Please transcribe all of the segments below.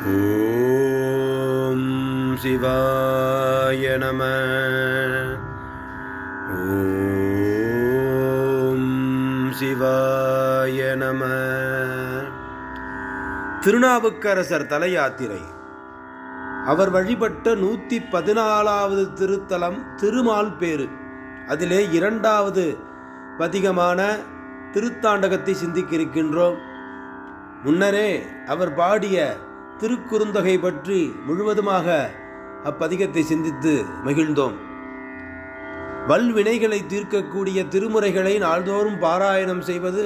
ஓம் சிவாய நம ஓம் சிவாய நம திருநாவுக்கரசர் தல யாத்திரை அவர் வழிபட்ட நூற்றி பதினாலாவது திருத்தலம் திருமால் பேரு அதிலே இரண்டாவது பதிகமான திருத்தாண்டகத்தை சிந்திக்க இருக்கின்றோம் முன்னரே அவர் பாடிய திருக்குறுந்தொகை பற்றி முழுவதுமாக அப்பதிகத்தை சிந்தித்து மகிழ்ந்தோம் வல்வினைகளை தீர்க்கக்கூடிய திருமுறைகளை நாள்தோறும் பாராயணம் செய்வது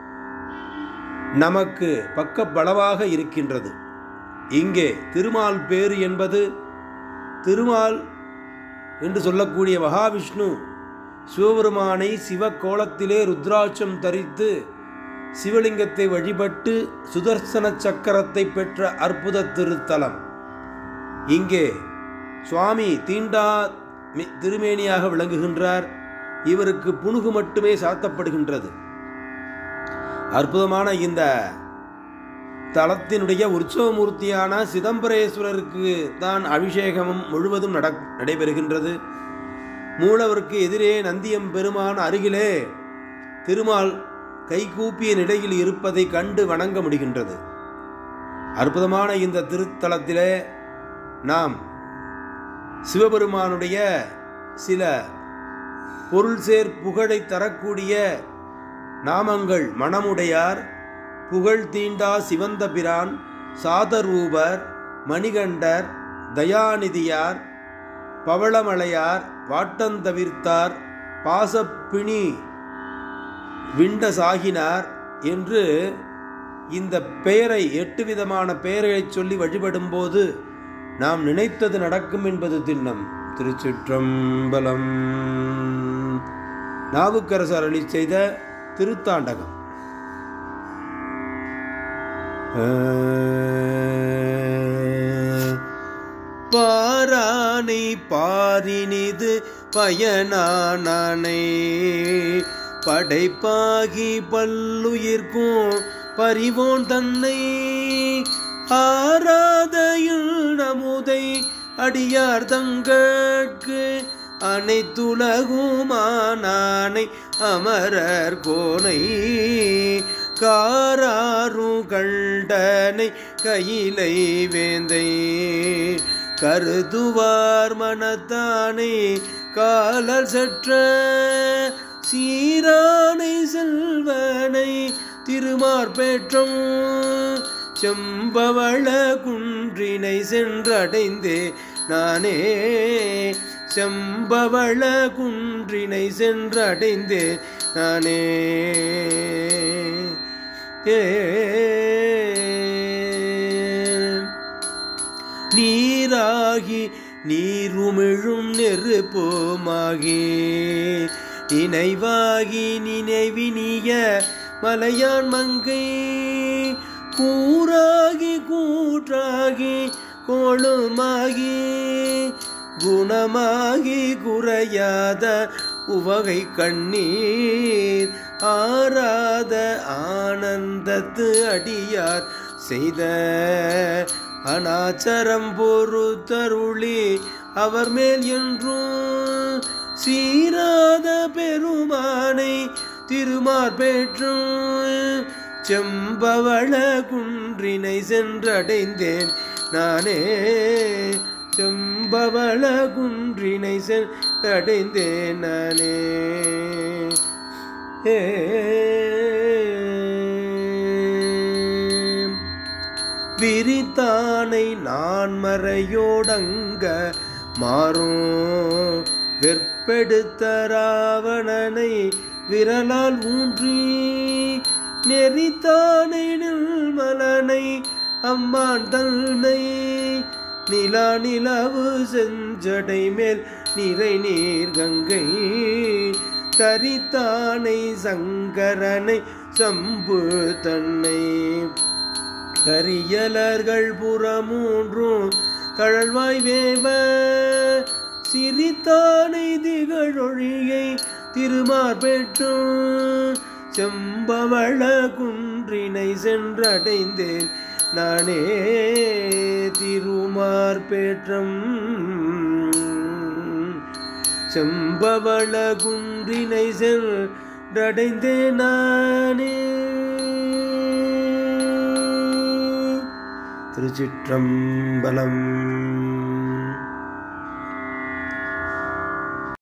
நமக்கு பக்க பலவாக இருக்கின்றது இங்கே திருமால் பேரு என்பது திருமால் என்று சொல்லக்கூடிய மகாவிஷ்ணு சிவபெருமானை சிவக்கோலத்திலே ருத்ராட்சம் தரித்து சிவலிங்கத்தை வழிபட்டு சுதர்சன சக்கரத்தை பெற்ற அற்புத திருத்தலம் இங்கே சுவாமி தீண்டா மி- திருமேனியாக விளங்குகின்றார் இவருக்கு புணுகு மட்டுமே சாத்தப்படுகின்றது அற்புதமான இந்த தலத்தினுடைய உற்சவமூர்த்தியான சிதம்பரேஸ்வரருக்கு தான் அபிஷேகமும் முழுவதும் நட நடைபெறுகின்றது மூலவருக்கு எதிரே நந்தியம் பெருமான் அருகிலே திருமால் கைகூப்பிய நிலையில் இருப்பதை கண்டு வணங்க முடிகின்றது அற்புதமான இந்த திருத்தலத்திலே நாம் சிவபெருமானுடைய சில பொருள் சேர் புகழை தரக்கூடிய நாமங்கள் மணமுடையார் புகழ் தீண்டா சிவந்த பிரான் சாதரூபர் மணிகண்டர் தயாநிதியார் பவளமலையார் வாட்டந்தவிர்த்தார் பாசப்பிணி விண்ட சாகினார் என்று இந்த பெயரை எட்டு விதமான பெயர்களைச் சொல்லி வழிபடும்போது நாம் நினைத்தது நடக்கும் என்பது திண்ணம் திருச்சிற்றம்பலம் நாவுக்கரசர் அளி செய்த திருத்தாண்டகம் பாரானை பாரினிது பயனானே படைப்பாகி பல்லுயிர்க்கும் பறிவோன் தன்னை ஆராதையுள் நமுதை அடியார் தங்கட்கு அனைத்துலகுமானானை அமரர் கோனை காராரு கண்டனை கையிலை வேந்தை கருதுவார் மனத்தானே காலல் சற்ற சீரானை செல்வனை திருமார்பேற்றம் செம்பவள குன்றினை சென்றடைந்தே நானே செம்பவள குன்றினை சென்றடைந்தே நானே ஏ நீராகி நீருமிழும் நெருப்புமாகி நினைவாகி நினைவினிய மலையான் மங்கை கூறாகி கூற்றாகி கோளுமாகி குணமாகி குறையாத உவகை கண்ணீர் ஆராத ஆனந்தத்து அடியார் செய்த அனாச்சரம் பொறுத்தருளி அவர் மேல் என்றும் சீராத பெருமானை திருமார்பேற்றும் செம்பவள குன்றினை சென்றடைந்தேன் நானே செம்பவள குன்றினை சென்றடைந்தேன் நானே ஏ விரித்தானை நான் மறையோடங்க மாறும் வெற்பெடுத்த ராவணனை விரலால் ஊன்றி நெறித்தானை நில்மலனை அம்மான் தன்னை நிலா நிலவு செஞ்சடை மேல் நிறை நீர் கங்கை தரித்தானை சங்கரனை சம்பு தன்னை கரியலர்கள் புறமூன்றும் தழல்வாய் வேவ சிரித்தானை திகழொழியை திருமார் பெற்றும் செம்பவள குன்றினை சென்றடைந்தேன் நானே திருமார்பேற்றம் செம்பவள குன்றினை சென்றடைந்தே நானே திருச்சிற்றம்பலம்